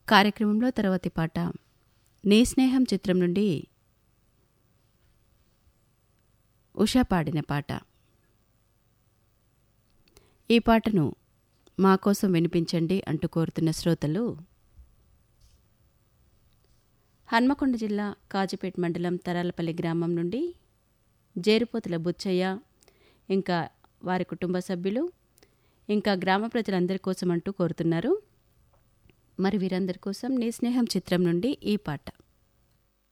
కార్యక్రమంలో తర్వాతి పాట నీ స్నేహం చిత్రం నుండి ఉషా పాడిన పాట ఈ పాటను మా కోసం వినిపించండి అంటూ కోరుతున్న శ్రోతలు హన్మకొండ జిల్లా కాజిపేట మండలం తరాలపల్లి గ్రామం నుండి జేరుపోతుల బుచ్చయ్య ఇంకా వారి కుటుంబ సభ్యులు ఇంకా గ్రామ ప్రజలందరి కోసం అంటూ కోరుతున్నారు మరి వీరందరి కోసం నీ స్నేహం చిత్రం నుండి ఈ పాట